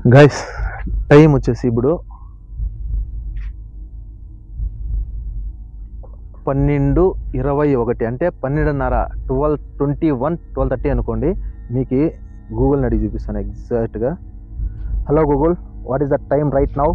Guys time వచ్చేసి ఇప్పుడు పన్నెండు ఇరవై ఒకటి అంటే పన్నెండున్నర twelve twenty one twelve thirty అనుకోండి మీకు గూగుల్ని అడిగి చూపిస్తాను ఎగ్జాక్ట్గా hello Google what is the time right now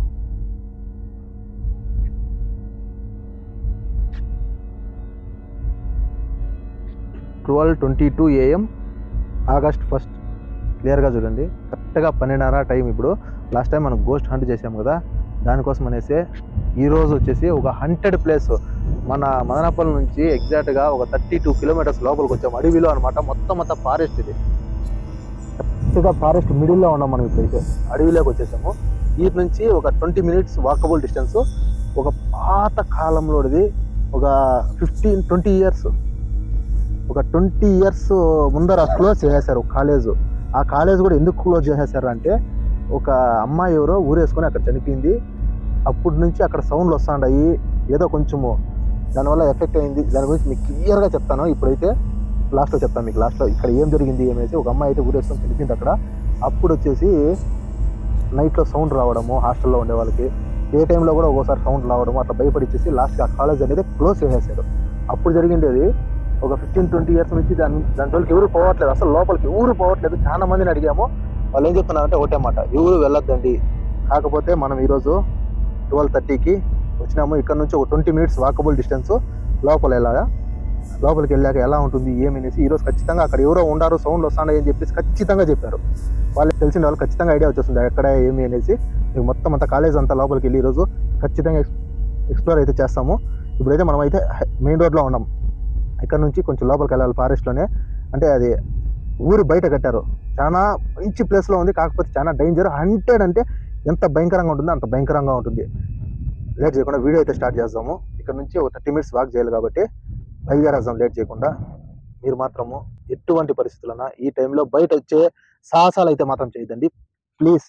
twelve twenty two AM August first క్లియర్గా చూడండి కరెక్ట్గా పన్నెండున్నర టైం ఇప్పుడు లాస్ట్ టైం మనం గోస్ట్ హంట్ చేసాము కదా దానికోసం అనేసి ఈ రోజు వచ్చేసి ఒక హంటెడ్ ప్లేస్ మన మదనపల్లి నుంచి ఎగ్జాక్ట్గా ఒక థర్టీ టూ కిలోమీటర్స్ లోపలికి వచ్చాము అడవిలో అనమాట మొత్తం అంతా ఫారెస్ట్ ఇది కరెక్ట్గా ఫారెస్ట్ మిడిల్లో ఉన్నాం మనం ఇప్పుడైతే అడవిలోకి వచ్చేసాము వీటి నుంచి ఒక ట్వంటీ మినిట్స్ వాకబుల్ డిస్టెన్స్ ఒక పాత కాలంలోది ఒక ఫిఫ్టీన్ ట్వంటీ ఇయర్స్ ఒక ట్వంటీ ఇయర్స్ ముందర క్లోజ్ చేసేసారు కాలేజ్ ఆ కాలేజ్ కూడా ఎందుకు క్లోజ్ చేసేసారు అంటే ఒక అమ్మాయి ఎవరో ఊరేసుకొని అక్కడ చనిపోయింది అప్పటి నుంచి అక్కడ సౌండ్లు వస్తుంటాయి ఏదో కొంచెము దానివల్ల ఎఫెక్ట్ అయింది దాని గురించి మీకు క్లియర్గా చెప్తాను ఇప్పుడైతే లాస్ట్లో చెప్తాను మీకు లాస్ట్లో ఇక్కడ ఏం జరిగింది ఏమేసి ఒక అమ్మాయి అయితే ఊరేసుకొని చనిపోయింది అక్కడ అప్పుడు వచ్చేసి నైట్లో సౌండ్ రావడము హాస్టల్లో ఉండే వాళ్ళకి ఏ టైంలో కూడా ఒక్కోసారి సౌండ్ రావడము అట్లా భయపడిచ్చేసి లాస్ట్కి ఆ కాలేజ్ అనేది క్లోజ్ చేసేసారు అప్పుడు జరిగిండేది ఒక ఫిఫ్టీన్ ట్వంటీ ఇయర్స్ నుంచి దాని దాంట్లోకి ఎవరు పోవట్లేదు అసలు లోపలికి ఎవరు పోవట్లేదు చాలా మందిని అడిగాము వాళ్ళు ఏం చెప్తున్నారంటే ఒకటే మాట ఎవరు వెళ్ళొద్దండి కాకపోతే మనం ఈరోజు ట్వెల్వ్ థర్టీకి వచ్చినాము ఇక్కడ నుంచి ఒక ట్వంటీ మినిట్స్ వాకబుల్ డిస్టెన్స్ లోపల వెళ్ళాగా లోపలికి వెళ్ళాక ఎలా ఉంటుంది ఏమనేసి ఈరోజు ఖచ్చితంగా అక్కడ ఎవరో ఉండారు సౌండ్ వస్తున్నాయి అని చెప్పేసి ఖచ్చితంగా చెప్పారు వాళ్ళకి తెలిసిన వాళ్ళు ఖచ్చితంగా ఐడియా వచ్చేస్తుంది ఎక్కడ ఏమి అనేసి మీకు మొత్తం అంతా కాలేజ్ అంతా లోపలికి వెళ్ళి ఈరోజు ఖచ్చితంగా ఎక్స్ప్లోర్ అయితే చేస్తాము ఇప్పుడైతే మనం అయితే మెయిన్ రోడ్లో ఉన్నాం ఇక్కడ నుంచి కొంచెం లోపలికి వెళ్ళాలి ఫారెస్ట్లోనే అంటే అది ఊరు బయట కట్టారు చాలా మంచి ప్లేస్లో ఉంది కాకపోతే చాలా డేంజర్ హంటెడ్ అంటే ఎంత భయంకరంగా ఉంటుందో అంత భయంకరంగా ఉంటుంది లేట్ చేయకుండా వీడియో అయితే స్టార్ట్ చేద్దాము ఇక్కడ నుంచి ఒక థర్టీ మినిట్స్ వాక్ చేయాలి కాబట్టి బయలుదేరేద్దాం లేట్ చేయకుండా మీరు మాత్రము ఎటువంటి పరిస్థితులన్నా ఈ టైంలో బయట వచ్చే సాహసాలు అయితే మాత్రం చేయదండి ప్లీజ్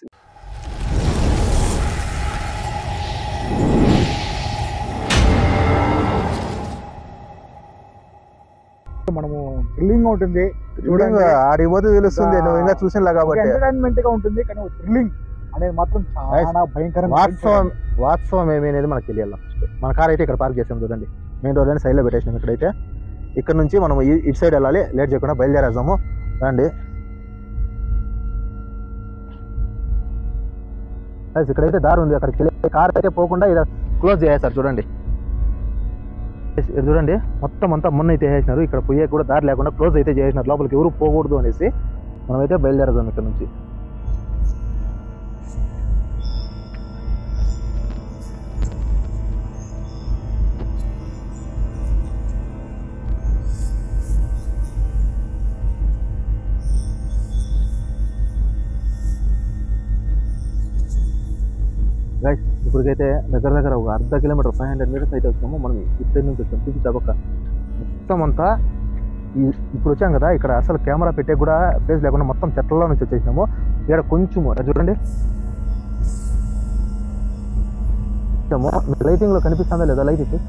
మనము థ్రిల్లింగ్ ఉంటుంది చూడండి ఆడికి పోతే తెలుస్తుంది నువ్వు ఇంకా చూసినలా కాబట్టి ఎంటర్టైన్మెంట్ గా ఉంటుంది కానీ థ్రిల్లింగ్ అనేది మాత్రం చాలా భయంకరంగా వాత్సవం వాత్సవం ఏమి అనేది మనకు తెలియాలి ఫస్ట్ మన కార్ అయితే ఇక్కడ పార్క్ చేసాం చూడండి మెయిన్ రోడ్ అని సైడ్లో పెట్టేసినాం ఇక్కడైతే ఇక్కడ నుంచి మనం ఈ- ఇటు సైడ్ వెళ్ళాలి లేట్ చేయకుండా బయలుదేరేద్దాము రండి Guys, ఇక్కడైతే దారి ఉంది అక్కడికి వెళ్ళి కార్ అయితే పోకుండా ఇలా క్లోజ్ చేసేస్తారు చూడండి Guys, ఇక్కడ చూడండి మొత్తం అంతా మొన్న అయితే వేసినారు ఇక్కడ పోయే కూడా దారి లేకుండా క్లోజ్ అయితే చేసినారు లోపలికి ఎవరు పోకూడదు అనేసి మనమైతే బయలుదేరదాం ఇక్కడ నుంచి గైస్ ఇప్పటికైతే దగ్గర దగ్గర ఒక అర్ధ కిలోమీటర్ ఫైవ్ హండ్రెడ్ మీటర్స్ అయితే వచ్చాము మనం ఇటు సైడ్ నుంచి వచ్చాము చూపించా పక్క మొత్తం అంతా ఈ ఇప్పుడు వచ్చాం కదా ఇక్కడ అసలు కెమెరా పెట్టే కూడా ప్లేస్ లేకుండా మొత్తం చెట్లలో నుంచి వచ్చేసినాము ఇక్కడ కొంచెము అది చూడండి వచ్చాము మీకు లైటింగ్ లో కనిపిస్తుందా లేదా లైట్ ఇచ్చి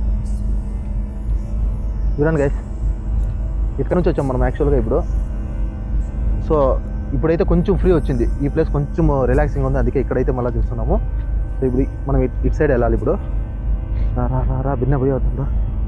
చూడండి గైస్ ఇక్కడ నుంచి వచ్చాం మనం యాక్చువల్గా ఇప్పుడు సో ఇప్పుడైతే కొంచెం ఫ్రీ వచ్చింది ఈ ప్లేస్ కొంచెం రిలాక్సింగ్ ఉంది అందుకే ఇక్కడైతే మళ్ళీ చూస్తున్నాము సో ఇప్పుడు మనం ఇట్- ఇటు సైడ్ వెళ్ళాలి ఇప్పుడు రా రా రా రా భిన్న పోయి అవుతుందా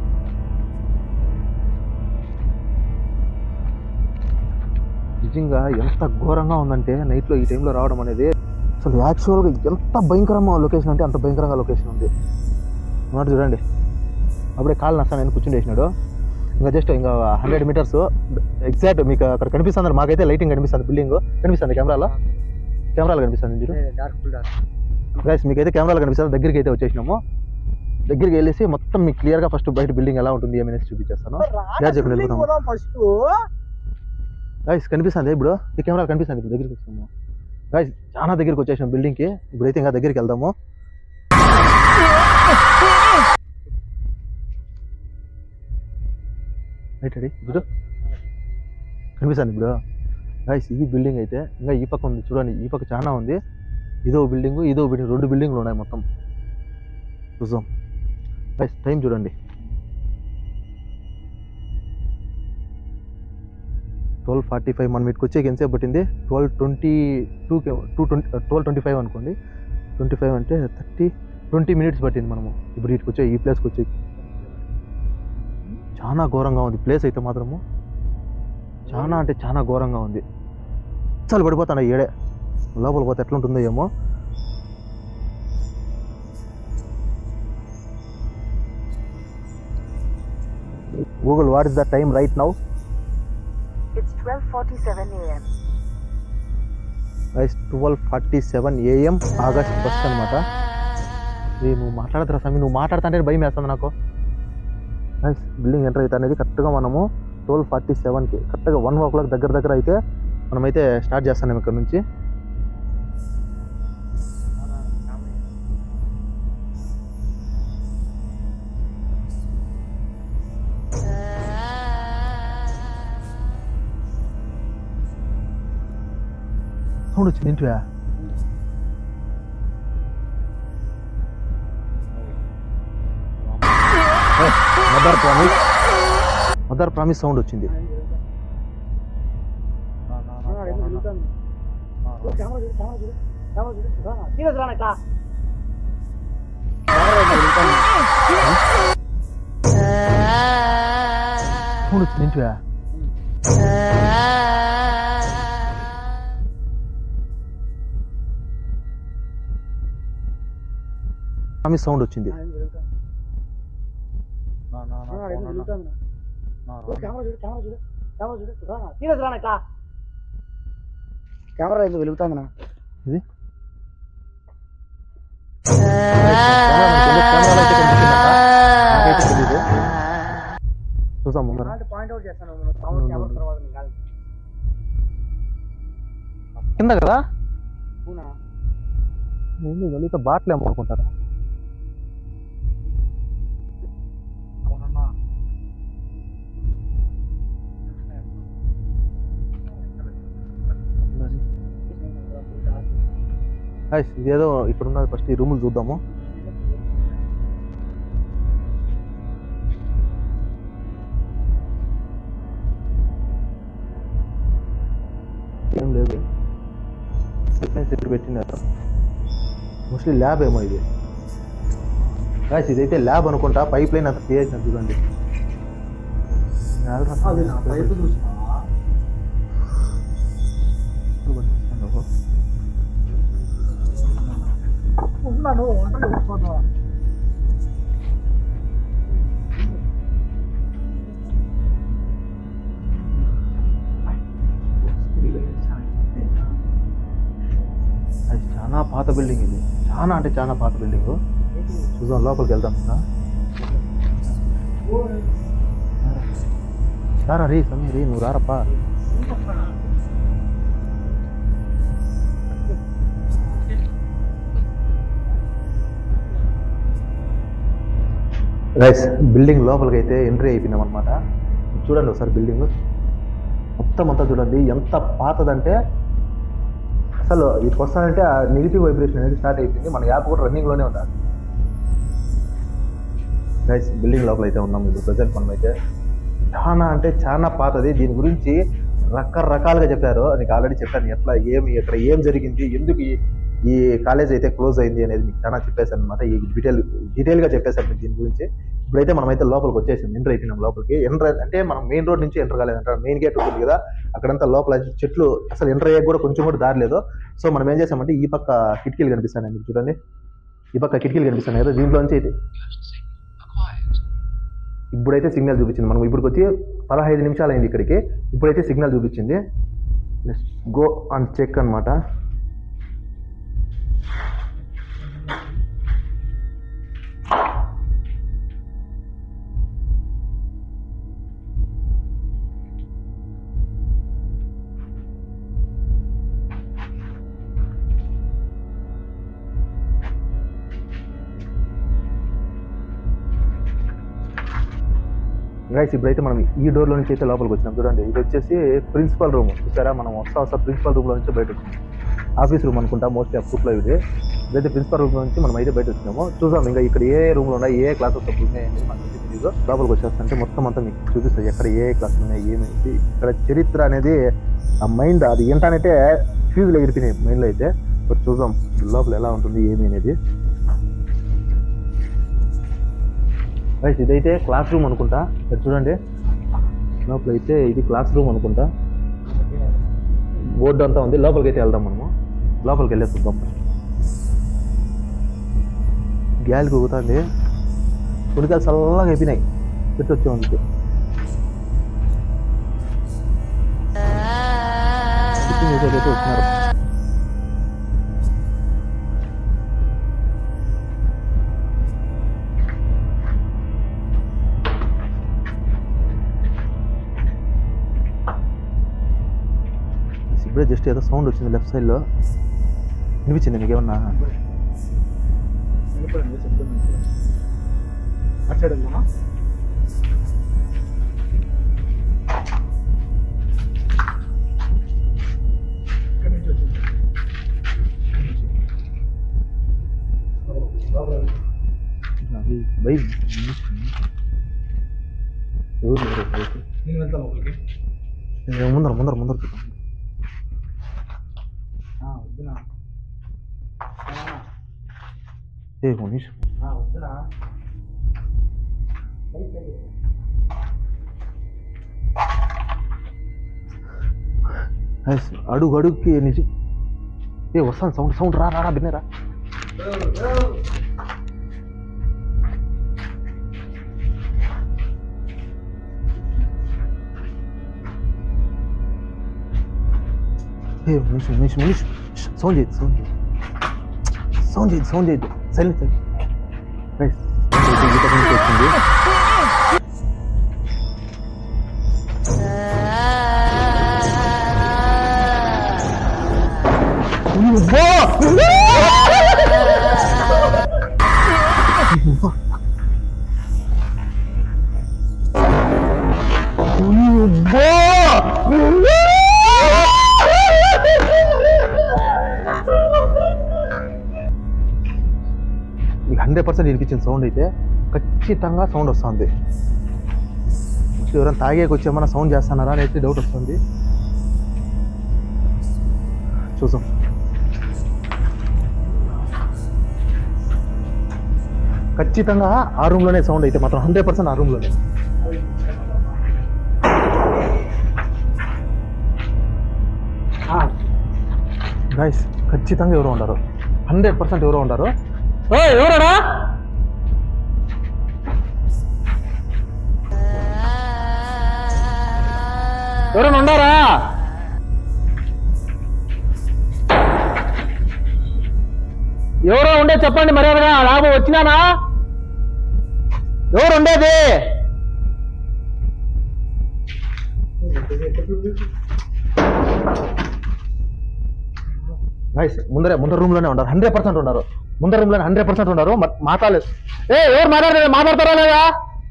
నిజంగా ఎంత ఘోరంగా ఉందంటే నైట్లో ఈ టైంలో రావడం అనేది అసలు యాక్చువల్గా ఎంత భయంకరంగా లొకేషన్ అంటే అంత భయంకరంగా లొకేషన్ ఉంది మాట చూడండి అప్పుడే కాలు నస్తాను నేను కూర్చుని వేసినాడు ఇంకా జస్ట్ ఇంకా హండ్రెడ్ మీటర్స్ ఎగ్జాక్ట్ మీకు అక్కడ కనిపిస్తుంది మాకైతే లైటింగ్ కనిపిస్తుంది బిల్డింగ్ కనిపిస్తుంది కెమెరాలో కెమెరాలో కనిపిస్తుంది మీరు గైస్ మీకైతే కెమెరాలో కనిపిస్తుంది దగ్గరికి అయితే వచ్చేసినాము దగ్గరికి వెళ్ళేసి మొత్తం మీకు క్లియర్గా ఫస్ట్ బయట బిల్డింగ్ ఎలా ఉంటుంది ఏమనేసి చూపించేస్తాను యాడ్ చెప్పండి, వెళ్ళిపోదాం. ఫస్ట్ గైస్ కనిపిస్తుంది ఇప్పుడు ఈ కెమెరా కనిపిస్తుంది ఇప్పుడు దగ్గరికి వచ్చాము గైస్ చాలా దగ్గరికి వచ్చేసాం బిల్డింగ్కి ఇప్పుడైతే ఇంకా దగ్గరికి వెళ్దాము రైట్ రెడీ ఇప్పుడు కనిపిస్తుంది ఇప్పుడు గైస్ ఈ బిల్డింగ్ అయితే ఇంకా ఈ పక్క ఉంది చూడండి ఈ పక్క చాలా ఉంది ఇదో బిల్డింగ్ ఇదో బిల్డింగ్ రెండు బిల్డింగ్లు ఉన్నాయి మొత్తం చూద్దాం గైస్ టైం చూడండి ట్వెల్వ్ ఫార్టీ ఫైవ్ మనం ఇటుకు వచ్చేకి ఎంతసేపు పట్టింది ట్వెల్వ్ ట్వంటీ టూకి two twenty twelve twenty five అనుకోండి ట్వంటీ ఫైవ్ అంటే థర్టీ ట్వంటీ మినిట్స్ పట్టింది మనము ఇప్పుడు ఇటుకు వచ్చే ఈ ప్లేస్కి వచ్చే చాలా ఘోరంగా ఉంది ప్లేస్ అయితే మాత్రము చాలా అంటే చాలా ఘోరంగా ఉంది అసలు పడిపోతాను ఏడే లోపల పోతే ఎట్లా ఉంటుందో ఏమో Google what is the time right now It's 12:47 a.m. Guys twelve forty seven AM August first అనమాట ఏ నువ్వు మాట్లాడతారా స్వామి నువ్వు మాట్లాడుతుంటే భయం వేస్తుంది నాకు గైస్ బిల్డింగ్ ఎంటర్ అయితే అనేది కరెక్ట్గా మనము ట్వెల్వ్ ఫార్టీ సెవెన్కి కరెక్ట్గా వన్ ఓ క్లాక్ దగ్గర దగ్గర అయితే మనమైతే స్టార్ట్ చేస్తాం ఇక్కడ నుంచి సౌండ్ వచ్చింది ఏంటివా mother promise mother promise sound వచ్చింది సౌండ్ వచ్చింది ఏంటివా ప్రామిస్ సౌండ్ వచ్చింది కెమెరా ఎందుకు వెలుగుతాందినా ఇది కెమెరాలో అయితే కనిపిస్తుందంట. నాకైతే తెలీదు చూసాం ముందర పాయింట్ అవుట్ చేస్తాను సౌండ్ కెమెరా తర్వాత నీకు కాదు. కింద కదా అవునా ఏంది వెళితే బాట్లే అమ్ముకుంటారా అవునన్నా గైస్ ఇదేదో ఇక్కడ ఉన్నది ఫస్ట్ ఈ రూములు చూద్దాము ఏం లేదు సెట్ పెట్టినారు మోస్ట్లీ ల్యాబ్ ఏమో ఇది గాయస్ ఇదైతే ల్యాబ్ అనుకుంటా పైప్ లైన్ అంత క్లియర్ చేసిన చూడండి అది నా పైపు చూసినా ఉన్నాను ఒంటరి వచ్చిపోతావా అది చాలా పాత బిల్డింగ్ ఇది చాలా అంటే చాలా పాత బిల్డింగ్ చూద్దాం లోపలికి వెళ్దాం ఇంకా రారా రీ సమీ రీ నువ్వు రారప్పా రైస్ బిల్డింగ్ లోపలికి అయితే ఎంట్రీ అయిపోయినాం అనమాట చూడండి ఒకసారి బిల్డింగ్ మొత్తం అంతా చూడండి ఎంత పాతదంటే అసలు ఇటు వస్తానంటే ఆ నెగిటివ్ వైబ్రేషన్ అనేది స్టార్ట్ అయిపోయింది మన యాప్ కూడా రన్నింగ్లోనే ఉండాలి గైస్ బిల్డింగ్ లోపల అయితే ఉన్నాం ఇప్పుడు ప్రజెంట్ మనం అయితే చాలా అంటే చాలా పాతది దీని గురించి రకరకాలుగా చెప్పారు నీకు ఆల్రెడీ చెప్పాను ఎట్లా ఏమి ఇక్కడ ఏం జరిగింది ఎందుకు ఈ ఈ కాలేజ్ అయితే క్లోజ్ అయింది అనేది మీకు చాలా చెప్పేశాను అనమాట ఈ డీటెయిల్ డీటెయిల్గా చెప్పేశాను మీకు దీని గురించి ఇప్పుడైతే మనమైతే లోపలికి వచ్చేసాం ఎంటర్ అయిపోయినాం లోపలికి ఎంటర్ అంటే మనం మెయిన్ రోడ్ నుంచి ఎంటర్ కాలేదంట మెయిన్ గేట్ ఉంటుంది కదా అక్కడంతా లోపల చెట్లు అసలు ఎంటర్ అయ్యే కూడా కొంచెం కూడా దారి లేదు సో మనం ఏం చేసామంటే ఈ పక్క కిటికీలు కనిపిస్తాయి మీకు చూడండి ఈ పక్క కిటికీలు కనిపిస్తున్నాయి కదా దీంట్లో నుంచి అయితే ఇప్పుడైతే సిగ్నల్ చూపించింది మనం ఇప్పటికి వచ్చి పదహైదు నిమిషాలు అయింది ఇక్కడికి ఇప్పుడైతే సిగ్నల్ చూపించింది గో అండ్ చెక్ అన్నమాట గైస్ ఇప్పుడైతే మనం ఈ డోర్లో నుంచి అయితే లోపలికి వచ్చినాం చూడండి ఇది వచ్చేసి ప్రిన్సిపల్ రూమ్ చూసారా మనం వస్తా వస్తా ప్రిన్సిపల్ రూమ్లో నుంచి బయట వచ్చినాం ఆఫీస్ రూమ్ అనుకుంటా మోస్ట్లీ అప్పట్లో ఇది ఇదైతే ప్రిన్సిపల్ రూమ్ నుంచి మనం అయితే బయట వచ్చినాము చూద్దాం ఇంకా ఇక్కడ ఏ రూమ్లు ఉన్నాయి ఏ క్లాసెస్ అప్పుడు ఉన్నాయి అనేది మనకి తెలియదు లోపలికి వచ్చేస్తుంటే మొత్తం అంతా మీకు చూపిస్తుంది ఎక్కడ ఏ క్లాసులు ఉన్నాయి ఏమైంది ఇక్కడ చరిత్ర అనేది ఆ మైండ్ అది ఏంటంటే ఫ్యూజులు ఎగిరిపోయినాయి మైండ్లో అయితే బట్ చూద్దాం లోపల ఎలా ఉంటుంది ఏమి అనేది రైట్ ఇదైతే క్లాస్ రూమ్ అనుకుంటా ఇక్కడ చూడండి లోపల అయితే ఇది క్లాస్ రూమ్ అనుకుంటా బోర్డు అంతా ఉంది లోపలికి అయితే వెళ్దాం మనము లోపలికి వెళ్ళే చూద్దాం గ్యాలి కుగుతుంది ఉడికాయలు చల్లగా అయిపోయినాయి పెట్టి వచ్చే ఉంది టిఫిన్ చేసేకైతే వచ్చినారు ఇప్పుడే జస్ట్ ఏదో సౌండ్ వచ్చింది లెఫ్ట్ సైడ్లో వినిపించింది మీకు ఏమన్నా వెళ్ళిపోయింది శబ్దం వినిపించలేదు. అటు సైడ్ వెళ్దామా ఇక్కడి నుంచి వచ్చింది ఇక్కడి నుంచి. లోపల వెళ్దాం. అది బై ఎవరు లేరు బయట. నేను వెళ్తాను లోపలికి ఏ, ముందర ముందర ముందర చూద్దాం ఆ, వద్దునా ఆ, ఏ ఒక నిమిషం ఆ, వద్దునా బయట బయట. ఐస్, అడుగు అడుగుకి నిజం ఏ వస్తాను సౌండ్ సౌండ్ రా రా రా బిన్నరా ఏ ఒక నిమిషం నిమిషం నిమిషం సౌండ్ చేయదు సౌండ్ చేయదు సౌండ్ చేయదు సౌండ్ చేయదు సైలెంట్ సైలెంట్ వచ్చింది మీకు హండ్రెడ్ పర్సెంట్ వినిపించిన సౌండ్ అయితే ఖచ్చితంగా సౌండ్ వస్తుంది మోస్ట్లీ ఎవరైనా తాగేకి వచ్చి ఏమైనా సౌండ్ చేస్తున్నారా అని అయితే డౌట్ వస్తుంది చూసాం ఖచ్చితంగా ఆ రూమ్లోనే సౌండ్ అయితే మాత్రం హండ్రెడ్ పర్సెంట్ ఆ రూమ్లోనే ఆ, గైస్ ఖచ్చితంగా ఎవరో ఉండరు హండ్రెడ్ పర్సెంట్ ఎవరో ఉండరు ఎవరడా ఎవరైనా ఉండారా ఎవరో ఉండే చెప్పండి మర్యాదగా లాభం వచ్చినానా ఎవరు ఉండేది నైస్ ముందరే ముందర రూమ్ లోనే ఉన్నారు హండ్రెడ్ పర్సెంట్ ఉన్నారు ముందర రూమ్ లోనే హండ్రెడ్ పర్సెంట్ ఉన్నారు మ- మాట్లాడలేదు ఏ ఎవరు మాట్లాడలేదు మాట్లాడతారా లేదా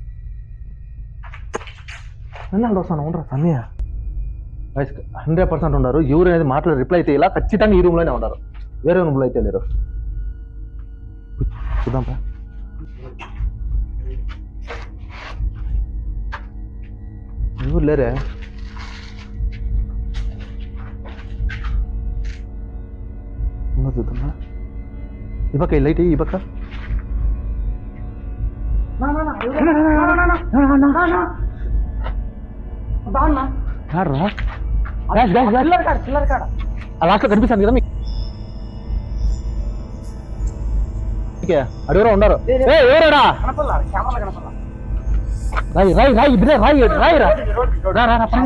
నన్ను వస్తాను ఉండరా సమయ నైస్ హండ్రెడ్ పర్సెంట్ ఉన్నారు ఎవరు అనేది మాట్లాడి రిప్లై అయితే ఇలా ఖచ్చితంగా ఈ రూమ్ లోనే ఉన్నారు వేరే రూమ్ లో అయితే లేరు చూద్దాం పా ఎవరు లేరే ఉన్నా చూద్దామా ఈ పక్క ఈ లైట్ ఈ పక్క యాడ్రా? Dash, dash, dash. ఆ లాస్ట్ లో కనిపిస్తుంది కదా మీకు ఓకే, అడెవరో ఉన్నారు ఏ ఎవరాడా కనపడలా కెమెరా కనపడలా రాయి రాయి రాయి ఇద్దరే రాయి రాయి రా రా రా రా పా.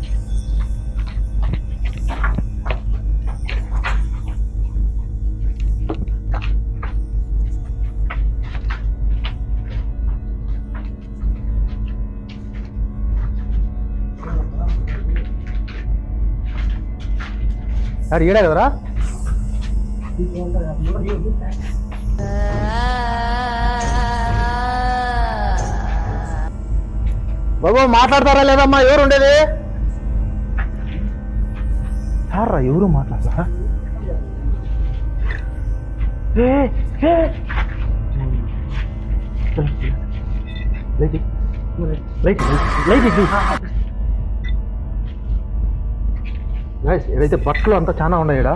యాడు ఈడే కదరా బాబు మాట్లాడతారా లేదమ్మా ఎవరు ఉండేది సార్రా ఎవరు మాట్లాడరా లైట్ లైట్ లైట్ ఇది గైస్ ఏదైతే బట్టలు అంతా చాలా ఉన్నాయి ఇక్కడ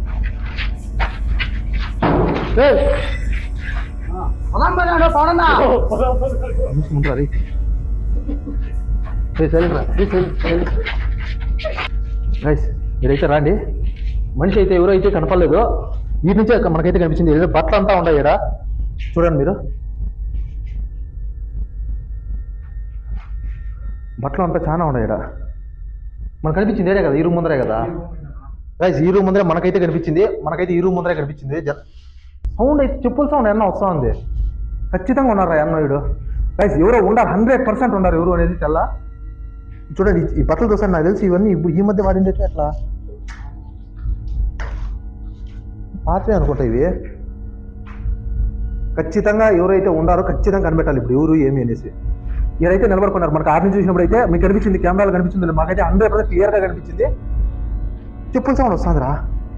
ముందు అది గైస్ మీరైతే రాండి మనిషి అయితే ఎవరో అయితే కనపడలేదు వీటి నుంచే మనకైతే కనిపించింది ఏదో బట్టలు అంతా ఉన్నాయి ఇక్కడ చూడండి మీరు బట్టలు అంతా చాలా ఉన్నాయి ఇక్కడ మనకు కనిపించింది ఏదే కదా ఈ రూమ్ ముందరే కదా గైస్ ఈ రూమ్ ముందరే మనకైతే కనిపించింది మనకైతే ఈ రూమ్ ముందరే కనిపించింది సౌండ్ అయితే చెప్పుల సౌండ్ ఎన్నో వస్తూ ఉంది ఖచ్చితంగా ఉన్నారా ఎన్నో వీడు గైస్ ఎవరో ఉండాలి హండ్రెడ్ పర్సెంట్ ఉన్నారు ఎవరు అనేది తెల్ల చూడండి ఈ- ఈ బట్టలు చూసాను నాకు తెలిసి ఇవన్నీ ఇప్పుడు ఈ మధ్య వాడింది అయితే ఎట్లా పాత్రే అనుకుంటా ఇవి ఖచ్చితంగా ఎవరైతే ఉండారో ఖచ్చితంగా కనిపెట్టాలి ఇప్పుడు ఎవరు ఏమి అనేసి ఎవరైతే నిలబడుకున్నారు మనకు ఆరు నుంచి చూసినప్పుడు అయితే మీకు కనిపించింది కెమెరాలో కనిపించింది మాకైతే హండ్రెడ్ పర్సెంట్ క్లియర్గా కనిపించింది చెప్పుల సౌండ్ వస్తుందిరా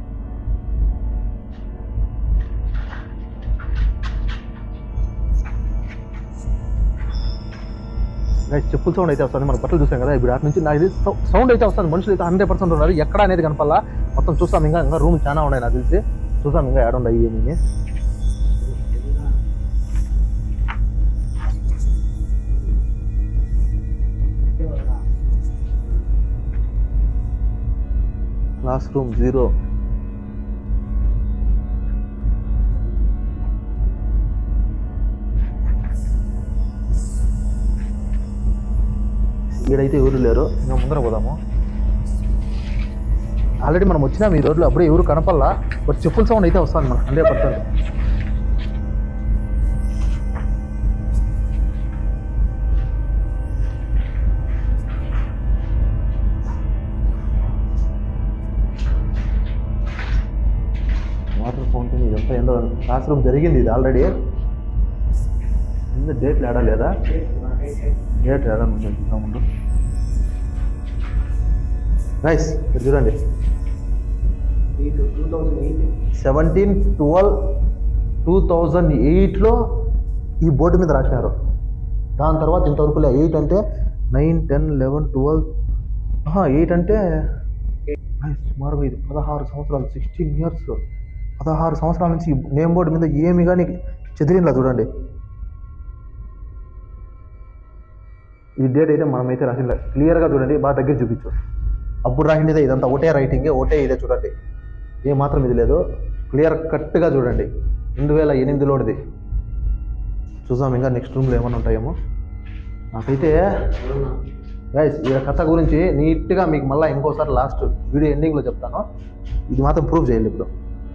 గైస్ చెప్పుల సౌండ్ అయితే వస్తుంది మన బట్టలు చూసాం కదా ఇప్పుడు అటు నుంచి నాకు తెలిసి సౌ- సౌండ్ అయితే వస్తుంది మనుషులు అయితే హండ్రెడ్ పర్సెంట్ ఉన్నారు ఎక్కడ అనేది కనపల్లా మొత్తం చూస్తాం ఇంకా ఇంకా రూమ్ చాలా ఉన్నాయి నాకు తెలిసి చూసాం ఇంకా ఏడ ఉన్నాయి ఏమి క్లాస్ రూమ్ జీరో ఈడైతే ఎవరు లేరు ఇంకా ముందర పోదాము ఆల్రెడీ మనం వచ్చినాం ఈ రోడ్లో అప్పుడే ఎవరు కనపల్లా బట్ చెప్పుల సౌండ్ అయితే వస్తుంది మనకు హండ్రెడ్ పర్సెంట్ వాటర్ ఫౌంటైన్ ఇదంతా ఏందో క్లాస్ రూమ్ జరిగింది ఇది ఆల్రెడీ ఇంత డేట్లు ఏడా లేదా డేట్ ఏడా ఉంది చూద్దాం ముందు నైస్ ఇక్కడ చూడండి సెవెంటీన్ ట్వెల్వ్ టూ థౌజండ్ ఎయిట్లో ఈ బోర్డు మీద రాసినారు దాని తర్వాత ఇంతవరకు లే ఎయిట్ అంటే nine ten eleven twelve eight అంటే nice, సుమారుగా ఇది పదహారు సంవత్సరాలు సిక్స్టీన్ ఇయర్స్ పదహారు సంవత్సరాల నుంచి నేమ్ బోర్డు మీద ఏమి కానీ చెదిరినలా చూడండి ఈ డేట్ అయితే మనమైతే రాసింది క్లియర్గా చూడండి బాగా దగ్గర చూపించు అప్పుడు రాసిండిదే ఇదంతా ఒకటే రైటింగే ఒకటే ఇదే చూడండి ఏ మాత్రం ఇది లేదు క్లియర్ కట్గా చూడండి రెండు వేల ఎనిమిదిలోది చూసాం ఇంకా నెక్స్ట్ రూమ్లో ఏమైనా ఉంటాయేమో నాకైతే గైస్ ఈ కథ గురించి నీట్గా మీకు మళ్ళీ ఇంకోసారి లాస్ట్ వీడియో ఎండింగ్లో చెప్తాను ఇది మాత్రం ప్రూవ్ చేయాలి ఇప్పుడు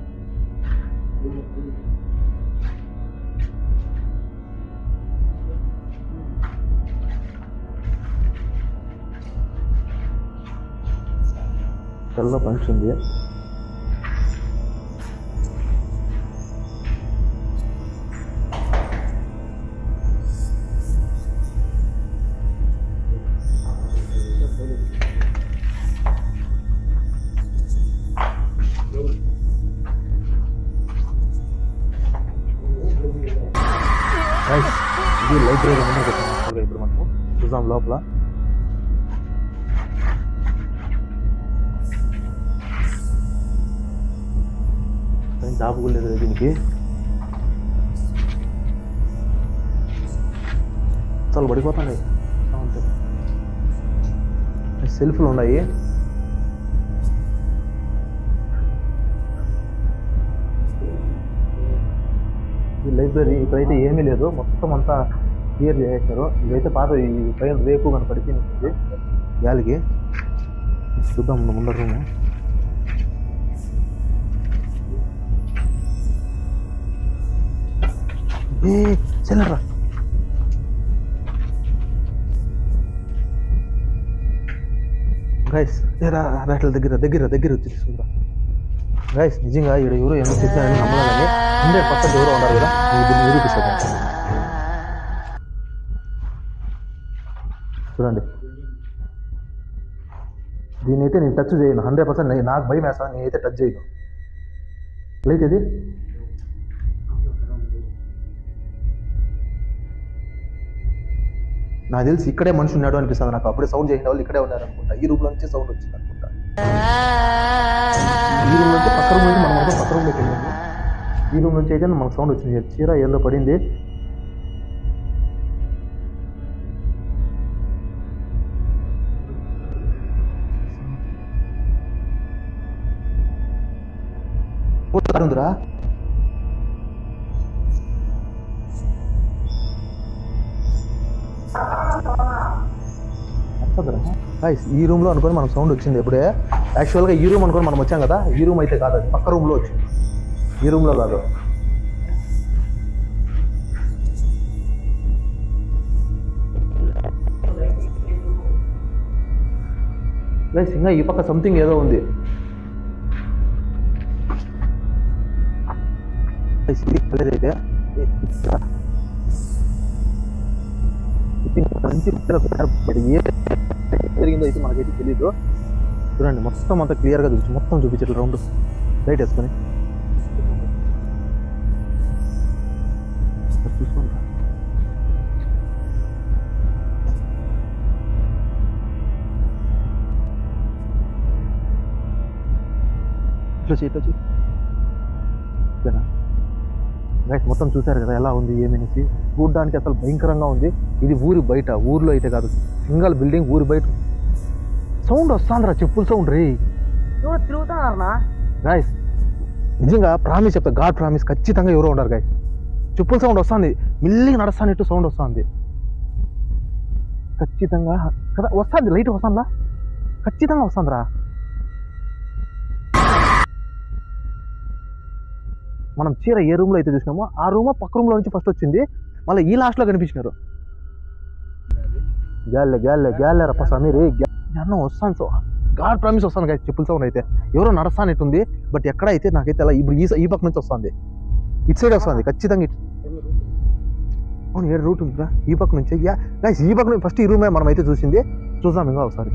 తెల్ల పంచ్ ఉంది Guys, ఇది లైబ్రరీ ముందు ఇప్పుడు మనము చూద్దాం లోపల కానీ జాబ్ కూడా లేదు దీనికి చాలా పడిపోతున్నాయి అంతే సెల్ఫ్లు ఉన్నాయి ఈ లైబ్రరీ ఇక్కడైతే ఏమీ లేదు మొత్తం అంతా క్లియర్ చేసేసారు ఇదైతే పాత ఈ పైన రేపు కనుక పడిపోయింది గాలికి చూద్దాం ముందు ముందర రూము ఏ చెల్లరా గైస్ రా రాట్ల దగ్గర దగ్గర దగ్గర వచ్చి తీసుకుందా గైస్ నిజంగా ఇక్కడ ఎవరు ఏమో చెప్పారని నమ్మలేదని హండ్రెడ్ పర్సెంట్ ఎవరో ఉన్నారు కదా నేను దీన్ని నిరూపిస్తాను చూడండి దీన్ని అయితే నేను టచ్ చేయను హండ్రెడ్ పర్సెంట్ నాకు భయం వేస్తాను నేనైతే టచ్ చేయను లైట్ ఇది నాకు తెలిసి ఇక్కడే మనిషి ఉన్నాడు అనిపిస్తుంది నాకు అప్పుడే సౌండ్ చేసిన వాళ్ళు ఇక్కడే ఉన్నారు అనుకుంటా ఈ రూమ్ నుంచి సౌండ్ వచ్చింది అనుకుంటా ఈ రూమ్ నుంచి పక్క రూమ్ మనం అంతా పక్క రూమ్ వెళ్ళాము ఈ రూమ్ నుంచి అయితే మనకు సౌండ్ వచ్చింది చీర ఏందో పడింది ఉందిరా గైస్ ఈ రూమ్లో అనుకొని మనకు సౌండ్ వచ్చింది ఇప్పుడే యాక్చువల్గా ఈ రూమ్ అనుకొని మనం వచ్చాం కదా ఈ రూమ్ అయితే కాదు అది పక్క రూమ్లో వచ్చింది ఈ రూమ్లో కాదు గైస్ ఇంకా ఈ పక్క సంథింగ్ ఏదో ఉంది Guys, ఇది కలదైతే మంచి ఏ జరిగిందో అయితే మనకైతే తెలీదు చూడండి మొత్తం అంతా క్లియర్గా చూపించు మొత్తం చూపించట్లేదు రౌండ్ లైట్ వేసుకొని చూసుకోండి ఇట్లా చేయి ఇట్లా చేయి ఓకేనా గైస్ మొత్తం చూశారు కదా ఎలా ఉంది ఏమనేసి చూడడానికి అసలు భయంకరంగా ఉంది ఇది ఊరి బయట ఊర్లో అయితే కాదు సింగల్ బిల్డింగ్ ఊరి బయట సౌండ్ వస్తాందిరా చెప్పుల సౌండ్ రే ఎవరు తిరుగుతున్నారనా గాయస్ నిజంగా ప్రామిస్ చెప్తా గాడ్ ప్రామిస్ ఖచ్చితంగా ఎవరో ఉండరు గాయస్ చెప్పుల సౌండ్ వస్తుంది మిల్లిగా నడుస్తానట్టు సౌండ్ వస్తుంది ఖచ్చితంగా కదా వస్తుంది లైట్ వస్తుందా ఖచ్చితంగా వస్తుందిరా మనం చీర ఏ రూమ్లో అయితే చూసినామో ఆ రూమ్ పక్క రూమ్లో నుంచి ఫస్ట్ వచ్చింది మళ్ళీ ఈ లాస్ట్లో కనిపించినారు గ్యాల్లే గ్యాల్లే గ్యాల్లే రప్ప సమీర్ అన్న వస్తాను సో గాడ్ ప్రామిస్ వస్తాను కదా చెప్పుల సౌండ్ అయితే ఎవరో నడుస్తానట్టుంది బట్ ఎక్కడ అయితే నాకైతే అలా ఇప్పుడు ఈ ఈ పక్క నుంచి వస్తుంది ఇటు సైడ్ వస్తుంది ఖచ్చితంగా ఇటు అవును ఏ రూట్ ఉందిరా ఈ పక్క నుంచి యా గైస్ ఈ పక్క నుంచి ఫస్ట్ ఈ రూమే మనం అయితే చూసింది చూద్దాం ఇంకా ఒకసారి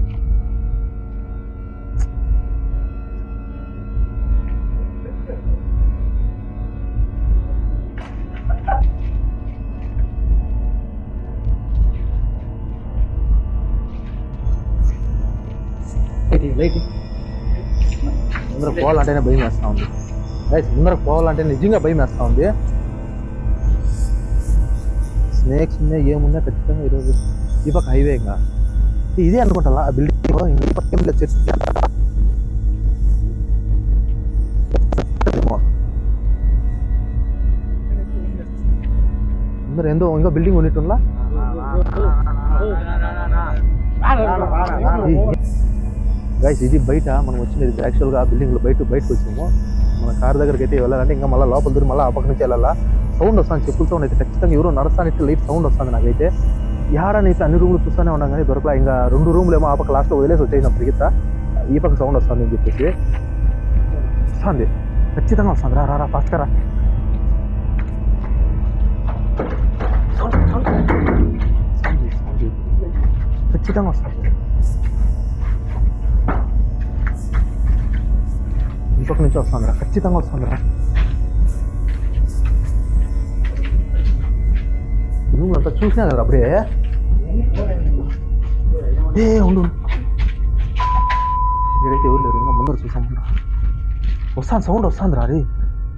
లైట్ ముందర పోవాలంటేనే భయం వేస్తూ ఉంది గైస్ ముందర పోవాలంటే నిజంగా భయం వేస్తూ ఉంది స్నేక్స్ ఉన్నాయి ఏమున్నా ఖచ్చితంగా ఈరోజు ఈ పక్క హైవే ఇంకా ఇదే అనుకుంటా ఆ బిల్డింగ్ ఈ పక్క ఏం లేదు చెట్టు ముందర ఏందో ఇంకా బిల్డింగ్ ఉన్నట్టుందా గైస్ ఇది బయట మనం వచ్చినది యాక్చువల్గా ఆ బిల్డింగ్లో బయట బయటకు వచ్చాము మన కార్ దగ్గరికి అయితే వెళ్ళాలంటే ఇంకా మళ్ళీ లోపల దూరం మళ్ళీ ఆ పక్క నుంచి వెళ్ళాలా సౌండ్ వస్తుంది చెప్పుల సౌండ్ అయితే ఖచ్చితంగా ఎవరో నడుస్తానంటే లైట్ సౌండ్ వస్తుంది నాకైతే యాడనైతే అన్ని రూములు చూస్తూనే ఉన్నాం కానీ దొరకలా ఇంకా రెండు రూములు ఏమో ఆ పక్క లాస్ట్లో వదిలేసి వచ్చేసాం పరిగెత్తా ఈ పక్క సౌండ్ వస్తుంది అని చెప్పేసి వస్తుంది ఖచ్చితంగా వస్తుంది రా రా రా ఫాస్ట్గా రా ఖచ్చితంగా వస్తుంది ఈ పక్క నుంచి వస్తుందిరా ఖచ్చితంగా వస్తుందిరా నువ్వు అంతా చూసినా కదా అప్పుడే ఏ ఉండు ఇక్కడైతే ఎవరు లేరు ఇంకా ముందర చూసాం వస్తాను సౌండ్ వస్తుంది రా రే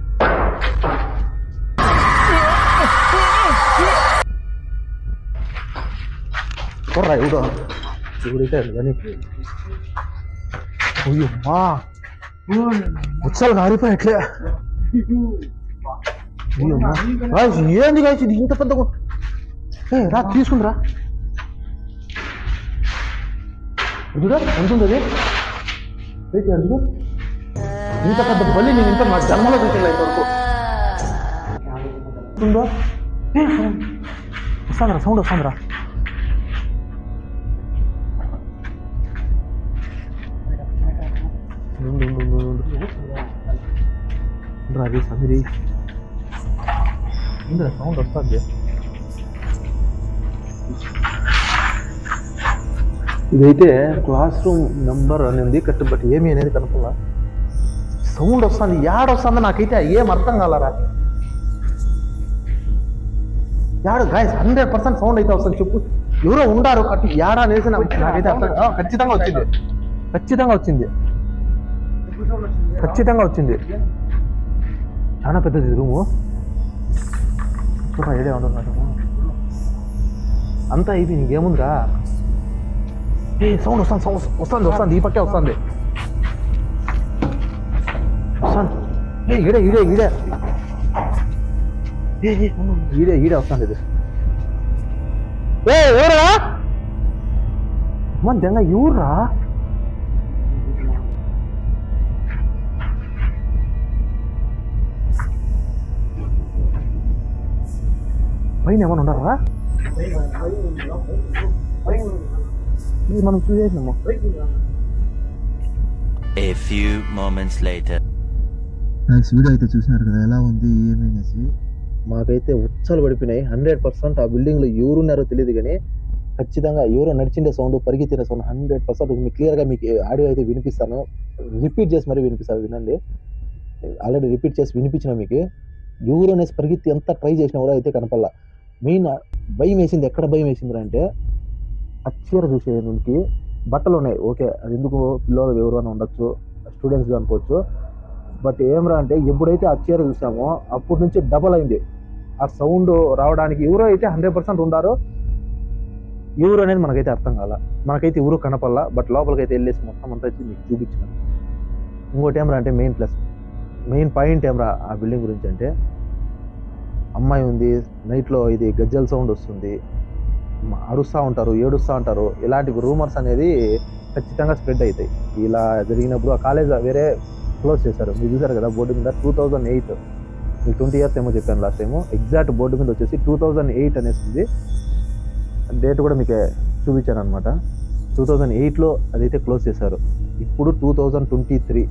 కొర్రా ఎవడో ఎవడైతే కానీ అయ్యో మా ఉత్సవాలు కారిపోయట్లే గాయస్ ఏంది గాయస్ ఇది ఇంత పెద్ద గు- ఏ రా తీసుకుందిరా చూడ ఎంత ఉంది అది వెయిట్ చేయండి చూడు ఇంత పెద్ద బలి నేను ఇంత నా జన్మలో చూసిన ఇంతవరకు ఉందో వస్తాందిరా సౌండ్ వస్తాందిరా ఉండు, ఉండు, ఉండు, ఉండు. ఉండురా, అది సమీరి ఉందిరా సౌండ్ వస్తుంది ఇదైతే క్లాస్ రూమ్ నెంబర్ అనేది కట్టు బట్ ఏమి అనేది కనుక్కోలా సౌండ్ వస్తుంది యాడ వస్తుంది నాకైతే ఏం అర్థం కాలరా యాడు గాయస్ హండ్రెడ్ పర్సెంట్ సౌండ్ అయితే వస్తుంది చెప్పు ఎవరో ఉండారు కట్టి యాడా అనేసి నా- నాకైతే అర్థం ఆ, ఖచ్చితంగా వచ్చింది ఖచ్చితంగా వచ్చింది ఖచ్చితంగా వచ్చింది చాలా పెద్దది రూము చూడ ఐడియా ఉండదు అంతా ఇది నీకేముందిరా ఏ సౌండ్ వస్తుంది సౌండ్ వస్తుంది వస్తుంది ఈ పక్కే వస్తుంది వస్తుంది ఏ ఈడే ఈడే ఈడే ఏ, ఏ, ఉండు, ఉండు, ఈడే ఈడే వస్తుంది ఇది ఏ ఎవరా మన దెంగ ఎవరా పైన ఏమైనా ఉన్నారా ఇది మనం చూసేసినాము A few moments later. Video అయితే చూసినారు కదా ఎలా ఉంది ఏమి అనేసి మాకైతే ఉచ్చలు పడిపోయినాయి హండ్రెడ్ పర్సెంట్ ఆ బిల్డింగ్లో ఎవరున్నారో తెలియదు కానీ ఖచ్చితంగా ఎవరో నడిచిండే సౌండ్ పరిగెత్తిన సౌండ్ హండ్రెడ్ పర్సెంట్ మీకు క్లియర్గా మీకు ఆడియో అయితే వినిపిస్తాను రిపీట్ చేసి మరీ వినిపిస్తాను వినండి ఆల్రెడీ రిపీట్ చేసి వినిపించిన మీకు ఎవరు అనేసి పరిగెత్తి ఎంత ట్రై చేసినా కూడా అయితే కనపల్లా మెయిన్ భయం వేసింది ఎక్కడ భయం వేసింది అంటే ఆ చీర చూసే నుండి బట్టలు ఉన్నాయి ఓకే అది ఎందుకు పిల్లలు ఎవరైనా ఉండొచ్చు స్టూడెంట్స్ అనుకోవచ్చు బట్ ఏమరా అంటే ఎప్పుడైతే ఆ చీర చూసామో అప్పటి నుంచి డబల్ అయింది ఆ సౌండ్ రావడానికి ఎవరో అయితే హండ్రెడ్ పర్సెంట్ ఉండారో ఎవరు అనేది మనకైతే అర్థం కాల మనకైతే ఎవరు కనపల్లా బట్ లోపలికి అయితే వెళ్ళేసి మొత్తం అంతా వచ్చి మీకు చూపించిన ఇంకోటి ఏమరా అంటే మెయిన్ ప్లస్ మెయిన్ పాయింట్ ఏమరా ఆ బిల్డింగ్ గురించి అంటే అమ్మాయి ఉంది నైట్లో ఇది గజ్జల సౌండ్ వస్తుంది మ- అరుస్తూ ఉంటారు ఏడుస్తూ ఉంటారు ఇలాంటి రూమర్స్ అనేది ఖచ్చితంగా స్ప్రెడ్ అవుతాయి ఇలా జరిగినప్పుడు ఆ కాలేజ్ వేరే క్లోజ్ చేశారు మీరు చూసారు కదా బోర్డు మీద టూ థౌజండ్ ఎయిట్ మీకు ట్వంటీ ఇయర్స్ ఏమో చెప్పాను లాస్ట్ టైము ఎగ్జాక్ట్ బోర్డు మీద వచ్చేసి టూ థౌజండ్ ఎయిట్ అనేసి ఉంది డేట్ కూడా మీకు చూపించాను అనమాట టూ థౌజండ్ ఎయిట్లో అదైతే క్లోజ్ చేశారు ఇప్పుడు టూ థౌజండ్ ట్వంటీ త్రీ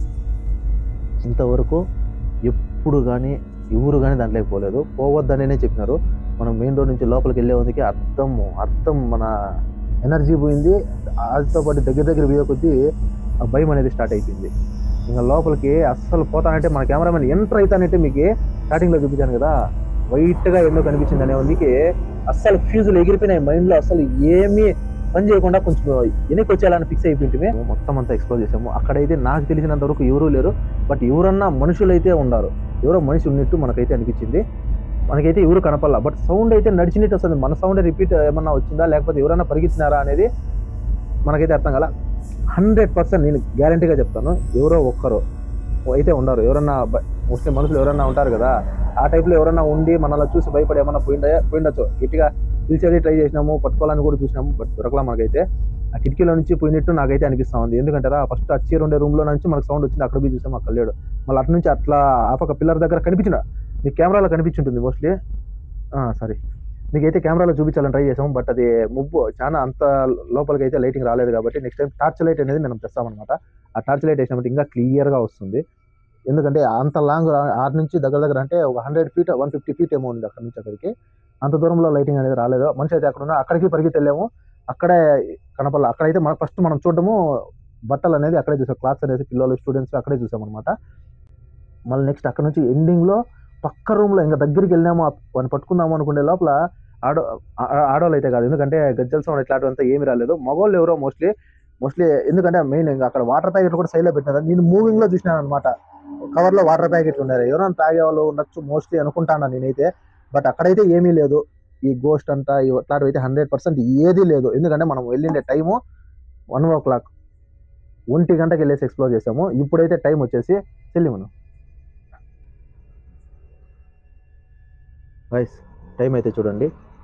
ఇంతవరకు ఎప్పుడు కానీ ఎవరు కానీ దాంట్లోకి పోలేదు పోవద్దనే చెప్పినారు మనం మెయిన్ రోడ్ నుంచి లోపలికి వెళ్ళే వందికి అర్థం అర్థం మన ఎనర్జీ పోయింది వాటితో పాటు దగ్గర దగ్గర పోయే కొద్దీ ఆ భయం అనేది స్టార్ట్ అయిపోయింది ఇంకా లోపలికి అస్సలు పోతానంటే మన కెమెరామెన్ ఎంటర్ అవుతానంటే మీకు స్టార్టింగ్ లో చూపించాను కదా వైట్ గా ఎందుకు కనిపించింది అనే వందికి అస్సలు ఫ్యూజులు ఎగిరిపోయినాయి మైండ్ లో అసలు ఏమీ పని చేయకుండా కొంచెం వెనక్కి వచ్చేయాలని ఫిక్స్ అయిపోయింది మొత్తం అంతా ఎక్స్ప్లోర్ చేసాము అక్కడైతే నాకు తెలిసినంత వరకు ఎవరూ లేరు బట్ ఎవరన్నా మనుషులు అయితే ఉన్నారు ఎవరో మనిషి ఉన్నట్టు మనకైతే అనిపించింది మనకైతే ఎవరు కనపడాల బట్ సౌండ్ అయితే నడిచినట్టు వస్తుంది మన సౌండ్ రిపీట్ ఏమన్నా వచ్చిందా లేకపోతే ఎవరైనా పరిగెత్తినారా అనేది మనకైతే అర్థం కాల హండ్రెడ్ పర్సెంట్ నేను గ్యారంటీగా చెప్తాను ఎవరో ఒక్కరు అయితే ఉండరు ఎవరన్నా ముస్లిం మనుషులు ఎవరన్నా ఉంటారు కదా ఆ టైప్లో ఎవరన్నా ఉండి మనల్ని చూసి భయపడి ఏమన్నా పోయిండ పోయిండొచ్చు గట్టిగా పిలిచేది ట్రై చేసినాము పట్టుకోవాలని కూడా చూసినాము బట్ దొరకలా మనకైతే ఆ కిటికీలో నుంచి పోయినట్టు నాకైతే అనిపిస్తా ఉంది ఎందుకంటే ఫస్ట్ ఆ చీర ఉండే రూమ్ లో నుంచి మనకు సౌండ్ వచ్చింది అక్కడ పోయి చూసాము అక్కడ లేడు మళ్ళీ అటు నుంచి అట్లా ఆ పక్క పిల్లర్ దగ్గర కనిపించిన మీకు కెమెరాలో కనిపించుంటుంది మోస్ట్లీ సారీ మీకైతే కెమెరాలో చూపించాలని ట్రై చేసాము బట్ అది ముబ్బు చాలా అంత లోపలికి అయితే లైటింగ్ రాలేదు కాబట్టి నెక్స్ట్ టైం టార్చ్ లైట్ అనేది మనం తెస్తామన్నమాట ఆ టార్చ్ లైట్ వేసినప్పుడు ఇంకా క్లియర్గా వస్తుంది ఎందుకంటే అంత లాంగ్ ఆరు నుంచి దగ్గర దగ్గర అంటే ఒక hundred feet one fifty feet ఏమో ఉంది అక్కడ నుంచి అక్కడికి అంత దూరంలో లైటింగ్ అనేది రాలేదు మనిషి అయితే అక్కడ ఉన్నా అక్కడికి పరిగెత్తి వెళ్ళాము అక్కడే కనపడాలి అక్కడైతే మన ఫస్ట్ మనం చూడటము బట్టలు అనేది అక్కడే చూసాం క్లాస్ అనేది పిల్లలు స్టూడెంట్స్ అక్కడే చూసాం అనమాట మళ్ళీ నెక్స్ట్ అక్కడ నుంచి ఎండింగ్లో పక్క రూమ్లో ఇంకా దగ్గరికి వెళ్ళాము వాడిని పట్టుకుందాము అనుకునే లోపల ఆడో ఆ- ఆడవాళ్ళు అయితే కాదు ఎందుకంటే గజ్జల సౌండ్ ఇట్లాంటివంతా ఏమీ రాలేదు మగవాళ్ళు ఎవరో మోస్ట్లీ మోస్ట్లీ ఎందుకంటే మెయిన్ ఇంకా అక్కడ వాటర్ ప్యాకెట్ కూడా సైడ్లో పెట్టినారు నేను మూవింగ్ లో చూసినాను అనమాట కవర్ లో వాటర్ ప్యాకెట్లు ఉన్నారు ఎవరైనా తాగే వాళ్ళు ఉండొచ్చు మోస్ట్లీ అనుకుంటాను నేనైతే బట్ అక్కడైతే ఏమీ లేదు ఈ గోస్ట్ అంతా ఇవి అట్లాంటివి అయితే హండ్రెడ్ పర్సెంట్ ఏదీ లేదు ఎందుకంటే మనం వెళ్ళిండే టైము వన్ ఓ క్లాక్ ఒంటి గంటకి వెళ్ళేసి ఎక్స్ప్లోర్ చేసాము ఇప్పుడైతే టైం వచ్చేసి చెల్లి మనం వైస్ టైం అయితే చూడండి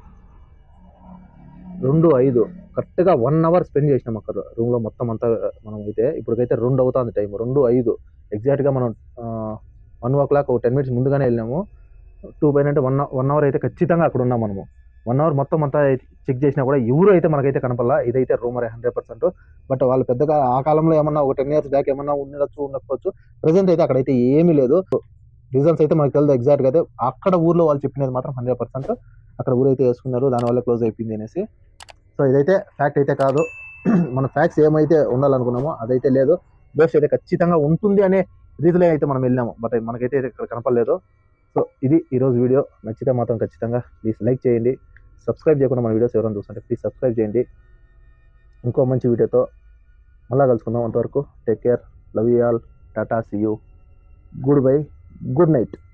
రెండు ఐదు కరెక్ట్గా వన్ అవర్ స్పెండ్ చేసినాం అక్కడ రూమ్లో మొత్తం అంతా మనం అయితే ఇప్పటికైతే రెండు అవుతుంది టైం రెండు ఐదు ఎగ్జాక్ట్గా మనం వన్ ఓ క్లాక్ ఒక టెన్ మినిట్స్ ముందుగానే వెళ్ళినాము టూ పైన అంటే వన్ వన్ అవర్ అయితే ఖచ్చితంగా అక్కడ ఉన్నాం మనము వన్ అవర్ మొత్తం అంతా చెక్ చేసినా కూడా ఎవరు అయితే మనకైతే కనపడలా ఇదైతే రూమరే హండ్రెడ్ పర్సెంట్ బట్ వాళ్ళు పెద్దగా ఆ కాలంలో ఏమన్నా ఒక టెన్ ఇయర్స్ బ్యాక్ ఏమన్నా ఉండొచ్చు ఉండకపోవచ్చు ప్రజెంట్ అయితే అక్కడైతే ఏమీ లేదు రీజన్స్ అయితే మనకు తెలియదు ఎగ్జాక్ట్గా అయితే అక్కడ ఊర్లో వాళ్ళు చెప్పినది మాత్రం హండ్రెడ్ పర్సెంట్ అక్కడ ఊరైతే వేసుకున్నారు దానివల్ల క్లోజ్ అయిపోయింది అనేసి సో ఇదైతే ఫ్యాక్ట్ అయితే కాదు మన ఫ్యాక్ట్స్ ఏమైతే ఉండాలనుకున్నామో అదైతే లేదు బేస్ అయితే ఖచ్చితంగా ఉంటుంది అనే రీతిలో అయితే మనం వెళ్ళాము బట్ మనకైతే ఇక్కడ కనపడలేదు సో ఇది ఈరోజు వీడియో నచ్చితే మాత్రం ఖచ్చితంగా ప్లీజ్ లైక్ చేయండి సబ్స్క్రైబ్ చేయకుండా మన వీడియోస్ ఎవరైనా చూస్తుంటే ప్లీజ్ సబ్స్క్రైబ్ చేయండి ఇంకో మంచి వీడియోతో మళ్ళా కలుసుకుందాం అంతవరకు take care love you all ta-ta see you goodbye good night